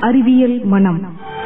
அறிவியல் மனம்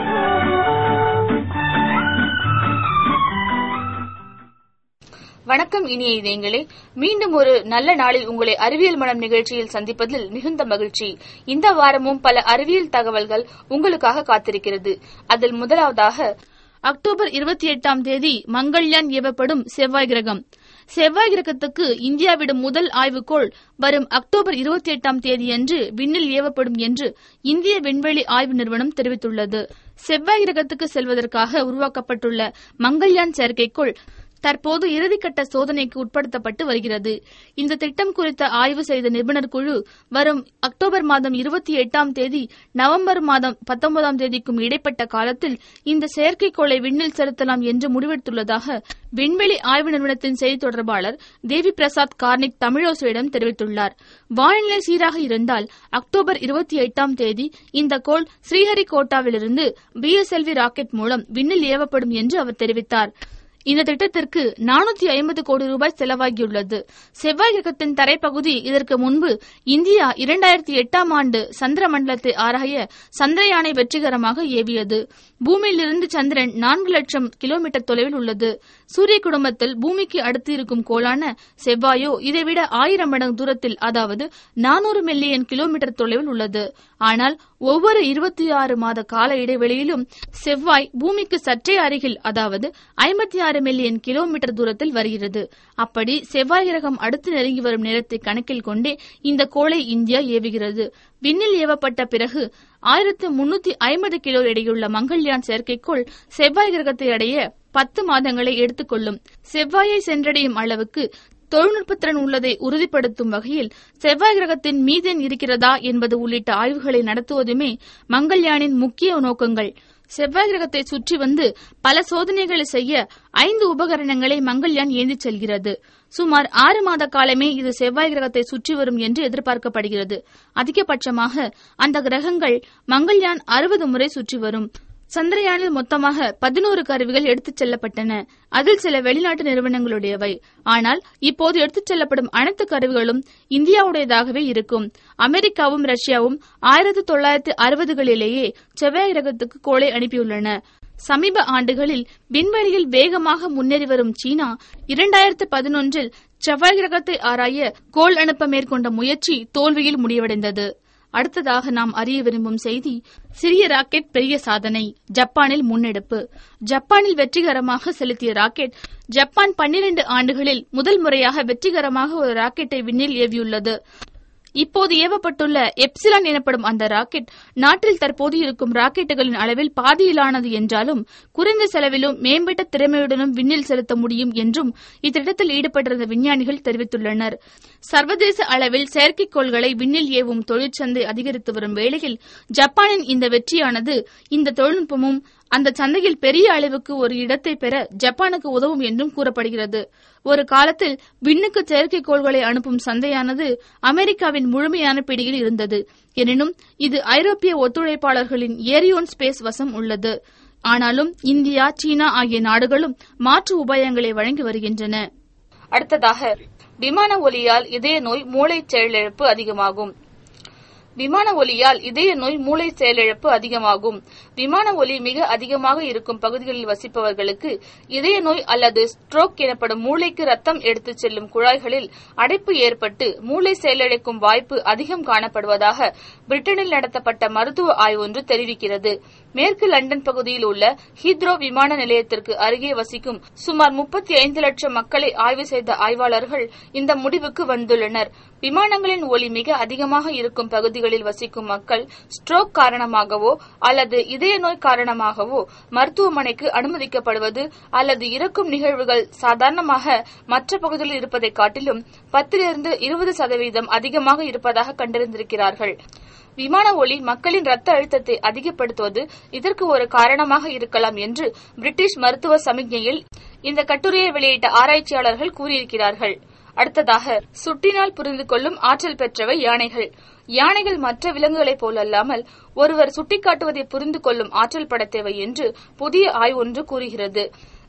வணக்கம் இனிய இதயங்களே மீண்டும் ஒரு நல்ல நாளில் உங்களை அறிவியல் மனம் நிகழ்ச்சியில் சந்திப்பதில் மிகுந்த மகிழ்ச்சி இந்த வாரமும் பல அறிவியல் தகவல்கள் உங்களுக்காக காத்திருக்கிறது அதில் முதலாவதாக அக்டோபர் இருபத்தி எட்டாம் தேதி மங்கள்யான் ஏவப்படும் செவ்வாய் கிரகம் செவ்வாய் கிரகத்துக்கு இந்தியா விடும் முதல் ஆய்வுகோள் வரும் அக்டோபர் இருபத்தி எட்டாம் தேதியன்று விண்ணில் ஏவப்படும் என்று இந்திய விண்வெளி ஆய்வு நிறுவனம் தெரிவித்துள்ளது செவ்வாய் கிரகத்துக்கு செல்வதற்காக உருவாக்கப்பட்டுள்ள மங்கள்யான் செயற்கைக்கோள் தற்போது இறுதிக்கட்ட சோதனைக்கு உட்படுத்தப்பட்டு வருகிறது இந்த திட்டம் குறித்த ஆய்வு செய்த நிபுணர் குழு வரும் அக்டோபர் மாதம் இருபத்தி எட்டாம் தேதி நவம்பர் மாதம் பத்தொன்பதாம் தேதிக்கும் இடைப்பட்ட காலத்தில் இந்த செயற்கைக்கோளை விண்ணில் செலுத்தலாம் என்று முடிவெடுத்துள்ளதாக விண்வெளி ஆய்வு நிறுவனத்தின் செய்தி தொடர்பாளர் தேவி பிரசாத் கார்னிக் தமிழோசையிடம் தெரிவித்துள்ளார் வானிலை சீராக இருந்தால் அக்டோபர் இருபத்தி எட்டாம் தேதி இந்த கோள் ஸ்ரீஹரிகோட்டாவிலிருந்து பிஎஸ்எல்வி ராக்கெட் மூலம் விண்ணில் ஏவப்படும் என்று அவர் தெரிவித்தார் இந்த திட்டத்திற்கு நானூத்தி ஐம்பது கோடி ரூபாய் செலவாகியுள்ளது செவ்வாய் கிரகத்தின் தரைப்பகுதி இதற்கு முன்பு இந்தியா இரண்டாயிரத்தி எட்டாம் ஆண்டு சந்திர மண்டலத்தை ஆராய சந்திரயானை வெற்றிகரமாக ஏவியது பூமியிலிருந்து சந்திரன் நான்கு லட்சம் கிலோமீட்டர் தொலைவில் உள்ளது சூரிய குடும்பத்தில் பூமிக்கு அடுத்து இருக்கும் கோளான செவ்வாயோ இதைவிட ஆயிரம் மடங்கு தூரத்தில் அதாவது நானூறு மில்லியன் கிலோமீட்டர் தொலைவில் உள்ளது ஆனால் ஒவ்வொரு இருபத்தி ஆறு மாத கால இடைவெளியிலும் செவ்வாய் பூமிக்கு சற்றே அருகில் அதாவது ஐம்பத்தி ஆறு மில்லியன் கிலோமீட்டர் தூரத்தில் வருகிறது அப்படி செவ்வாய் கிரகம் அடுத்து நெருங்கி வரும் நேரத்தை கணக்கில் கொண்டே இந்த கோளை இந்தியா ஏவுகிறது விண்ணில் ஏவப்பட்ட பிறகு ஆயிரத்து முன்னூத்தி ஐம்பது கிலோ எடையுள்ள மங்கள்யான் செயற்கைக்கோள் செவ்வாய் கிரகத்தை அடைய பத்து மாதங்களை எடுத்துக்கொள்ளும் செவ்வாயை சென்றடையும் அளவுக்கு தொழில்நுட்பத்திறன் உள்ளதை உறுதிப்படுத்தும் வகையில் செவ்வாய் கிரகத்தின் மீதேன் இருக்கிறதா என்பது உள்ளிட்ட ஆய்வுகளை நடத்துவதுமே மங்கள்யானின் முக்கிய நோக்கங்கள் செவ்வாய் கிரகத்தை சுற்றி வந்து பல சோதனைகளை செய்ய ஐந்து உபகரணங்களை மங்கள்யான் ஏந்திச் செல்கிறது சுமார் ஆறு மாத காலமே இது செவ்வாய் கிரகத்தை சுற்றி வரும் என்று எதிர்பார்க்கப்படுகிறது அதிகபட்சமாக அந்த கிரகங்கள் மங்கள்யான் அறுபது முறை சுற்றி வரும் சந்திரயானில் மொத்தமாக பதினோரு கருவிகள் எடுத்துச் செல்லப்பட்டன அதில் சில வெளிநாட்டு நிறுவனங்களுடையவை ஆனால் இப்போது எடுத்துச் செல்லப்படும் அனைத்து கருவிகளும் இந்தியாவுடையதாகவே இருக்கும் அமெரிக்காவும் ரஷ்யாவும் ஆயிரத்தி தொள்ளாயிரத்தி அறுபதுகளிலேயே செவ்வாய் கிரகத்துக்கு கோளை அனுப்பியுள்ளன சமீப ஆண்டுகளில் விண்வெளியில் வேகமாக முன்னேறி வரும் சீனா இரண்டாயிரத்து பதினொன்றில் செவ்வாய் கிரகத்தை ஆராய கோள் அனுப்ப மேற்கொண்ட முயற்சி தோல்வியில் முடிவடைந்தது அடுத்ததாக நாம் அறிய விரும்பும் செய்தி சிறிய ராக்கெட் பெரிய சாதனை ஜப்பானில் முன்னெடுப்பு ஜப்பானில் வெற்றிகரமாக செலுத்திய ராக்கெட் ஜப்பான் பன்னிரண்டு ஆண்டுகளில் முதல் முறையாக வெற்றிகரமாக ஒரு ராக்கெட்டை விண்ணில் ஏவியுள்ளது இப்போது ஏவப்பட்டுள்ள எப்சிலான் எனப்படும் அந்த ராக்கெட் நாட்டில் தற்போது இருக்கும் ராக்கெட்டுகளின் அளவில் பாதியிலானது என்றாலும் குறைந்த செலவிலும் மேம்பட்ட திறமையுடனும் விண்ணில் செலுத்த முடியும் என்றும் இத்திட்டத்தில் ஈடுபட்டிருந்த விஞ்ஞானிகள் தெரிவித்துள்ளனர் சர்வதேச அளவில் செயற்கைக்கோள்களை விண்ணில் ஏவும் தொழிற்சந்தை அதிகரித்து வரும் வேளையில் ஜப்பானின் இந்த வெற்றியானது இந்த தொழில்நுட்பமும் அந்த சந்தையில் பெரிய அளவுக்கு ஒரு இடத்தை பெற ஜப்பானுக்கு உதவும் என்றும் கூறப்படுகிறது ஒரு காலத்தில் விண்ணுக்கு செயற்கைக்கோள்களை அனுப்பும் சந்தையானது அமெரிக்காவின் முழுமையான பிடியில் இருந்தது எனினும் இது ஐரோப்பிய ஒத்துழைப்பாளர்களின் ஏரியோன் ஸ்பேஸ் வசம் உள்ளது ஆனாலும் இந்தியா சீனா ஆகிய நாடுகளும் மாற்று உபாயங்களை வழங்கி வருகின்றன அடுத்ததாக விமான ஒலியால் இதய நோய் மூளை செயலிழப்பு அதிகமாகும் விமான ஒலியால் இதய நோய் மூளை செயலிழப்பு அதிகமாகும் விமான ஒலி மிக அதிகமாக இருக்கும் பகுதிகளில் வசிப்பவர்களுக்கு இதய நோய் அல்லது ஸ்ட்ரோக் எனப்படும் மூளைக்கு ரத்தம் எடுத்துச் செல்லும் குழாய்களில் அடைப்பு ஏற்பட்டு மூளை செயலிழக்கும் வாய்ப்பு அதிகம் காணப்படுவதாக பிரிட்டனில் நடத்தப்பட்ட மருத்துவ ஆய்வு ஒன்று தெரிவிக்கிறது மேற்கு லண்டன் பகுதியில் உள்ள ஹீத்ரோ விமான நிலையத்திற்கு அருகே வசிக்கும் சுமார் முப்பத்தி ஐந்து லட்சம் மக்களை ஆய்வு செய்த ஆய்வாளர்கள் இந்த முடிவுக்கு வந்துள்ளனர் விமானங்களின் ஒலி மிக அதிகமாக இருக்கும் பகுதிகளில் வசிக்கும் மக்கள் ஸ்ட்ரோக் காரணமாகவோ அல்லது இதய நோய் காரணமாகவோ மருத்துவமனைக்கு அனுமதிக்கப்படுவது அல்லது இறக்கும் நிகழ்வுகள் சாதாரணமாக மற்ற பகுதிகளில் இருப்பதை காட்டிலும் பத்திலிருந்து இருபது சதவீதம் அதிகமாக இருப்பதாக கண்டறிந்திருக்கிறார்கள் விமான ஒலி மக்களின் ரத்த அழுத்தத்தை அதிகப்படுத்துவது இதற்கு ஒரு காரணமாக இருக்கலாம் என்று பிரிட்டிஷ் மருத்துவ சமிக்ஞையில் இந்த கட்டுரையை வெளியிட்ட ஆராய்ச்சியாளர்கள் கூறியிருக்கிறார்கள் அடுத்ததாக சுட்டினால் புரிந்து கொள்ளும் ஆற்றல் பெற்றவை யானைகள் யானைகள் மற்ற விலங்குகளைப் போலல்லாமல் ஒருவர் சுட்டிக்காட்டுவதை புரிந்து கொள்ளும் ஆற்றல் படைத்தவை என்று புதிய ஆய்வு ஒன்று கூறுகிறது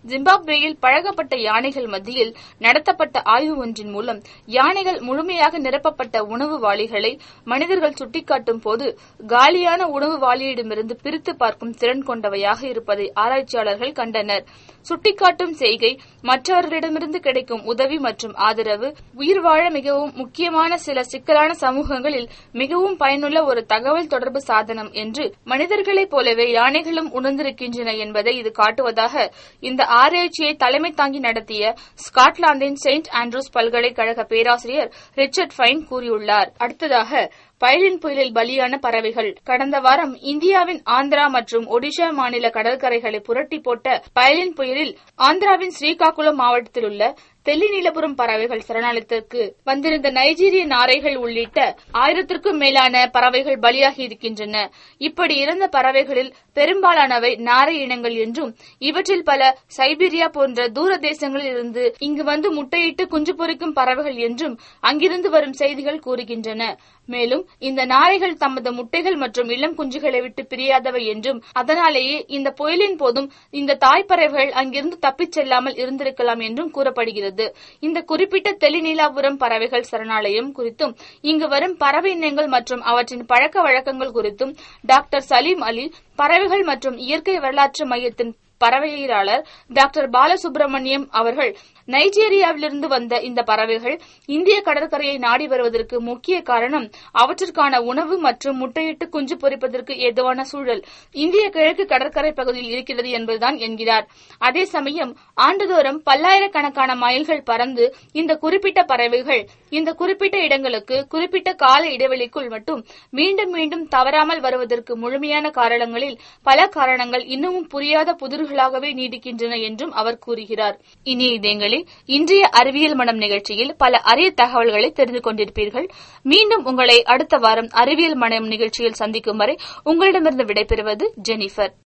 ஜிம்பாப்வேயில் பழகப்பட்ட யானைகள் மத்தியில் நடத்தப்பட்ட ஆய்வு ஒன்றின் மூலம் யானைகள் முழுமையாக நிரப்பப்பட்ட உணவு வாளிகளை மனிதர்கள் சுட்டிக்காட்டும் போது காலியான உணவு வாளியிடமிருந்து பிரித்து பார்க்கும் திறன் கொண்டவையாக இருப்பதை ஆராய்ச்சியாளர்கள் கண்டனர் சுட்டிக்காட்டும் செய்கை மற்றவர்களிடமிருந்து கிடைக்கும் உதவி மற்றும் ஆதரவு உயிர் வாழ மிகவும் முக்கியமான சில சிக்கலான சமூகங்களில் மிகவும் பயனுள்ள ஒரு தகவல் தொடர்பு சாதனம் என்று மனிதர்களைப் போலவே யானைகளும் உணர்ந்திருக்கின்றன என்பதை இது காட்டுவதாக இந்த ஆராய்ச்சியை தலைமை தாங்கி நடத்திய ஸ்காட்லாந்தின் செயின்ட் ஆண்ட்ரூஸ் பல்கலைக்கழக பேராசிரியர் ரிச்சர்ட் ஃபைன் கூறியுள்ளார் அடுத்ததாக பயலின் புயலில் பலியான பறவைகள் கடந்த வாரம் இந்தியாவின் ஆந்திரா மற்றும் ஒடிஷா மாநில கடற்கரைகளை புரட்டி போட்ட பயலின் புயலில் ஆந்திராவின் ஸ்ரீகாகுளம் மாவட்டத்தில் உள்ள தெல்லிநீலபுரம் பறவைகள் சரணாலயத்திற்கு வந்திருந்த நைஜீரிய நாரைகள் உள்ளிட்ட ஆயிரத்திற்கும் மேலான பறவைகள் பலியாகி இருக்கின்றன இப்படி இறந்த பறவைகளில் பெரும்பாலானவை நாரை இனங்கள் என்றும் இவற்றில் பல சைபீரியா போன்ற தூர தேசங்களில் இருந்து இங்கு வந்து முட்டையிட்டு குஞ்சு பொறிக்கும் பறவைகள் என்றும் அங்கிருந்து வரும் செய்திகள் கூறுகின்றன மேலும் இந்த நாரைகள் தமது முட்டைகள் மற்றும் இளம் குஞ்சுகளை விட்டு பிரியாதவை என்றும் அதனாலேயே இந்த புயலின் போதும் இந்த தாய்ப்பறவைகள் அங்கிருந்து தப்பிச் செல்லாமல் இருந்திருக்கலாம் என்றும் கூறப்படுகிறது இந்த குறிப்பிட்ட தெளிநீலாபுரம் பறவைகள் சரணாலயம் குறித்தும் இங்கு வரும் பறவை இனங்கள் மற்றும் அவற்றின் பழக்க வழக்கங்கள் குறித்தும் டாக்டர் சலீம் அலி பறவைகள் மற்றும் இயற்கை வரலாற்று மையத்தின் பறவையியலாளர் டாக்டர் பாலசுப்ரமணியம் அவர்கள் நைஜீரியாவிலிருந்து வந்த இந்த பறவைகள் இந்திய கடற்கரையை நாடி வருவதற்கு முக்கிய காரணம் அவற்றிற்கான உணவு மற்றும் முட்டையிட்டு குஞ்சு பொறிப்பதற்கு ஏதுவான சூழல் இந்திய கிழக்கு கடற்கரை பகுதியில் இருக்கிறது என்பதுதான் என்கிறார் அதே சமயம் ஆண்டுதோறும் பல்லாயிரக்கணக்கான மைல்கள் பறந்து இந்த குறிப்பிட்ட பறவைகள் இந்த குறிப்பிட்ட இடங்களுக்கு குறிப்பிட்ட கால இடைவெளிக்குள் மட்டும் மீண்டும் மீண்டும் தவறாமல் வருவதற்கு முழுமையான காரணங்களில் பல காரணங்கள் இன்னமும் புரியாத புதிர்களாகவே நீடிக்கின்றன என்றும் அவர் கூறுகிறார் இனி இதயங்களே இன்றைய அறிவியல் மனம் நிகழ்ச்சியில் பல அரிய தகவல்களை தெரிந்து கொண்டிருப்பீர்கள் மீண்டும் உங்களை அடுத்த வாரம் அறிவியல் மனம் நிகழ்ச்சியில் சந்திக்கும் வரை உங்களிடமிருந்து விடைபெறுவது ஜெனிஃபர்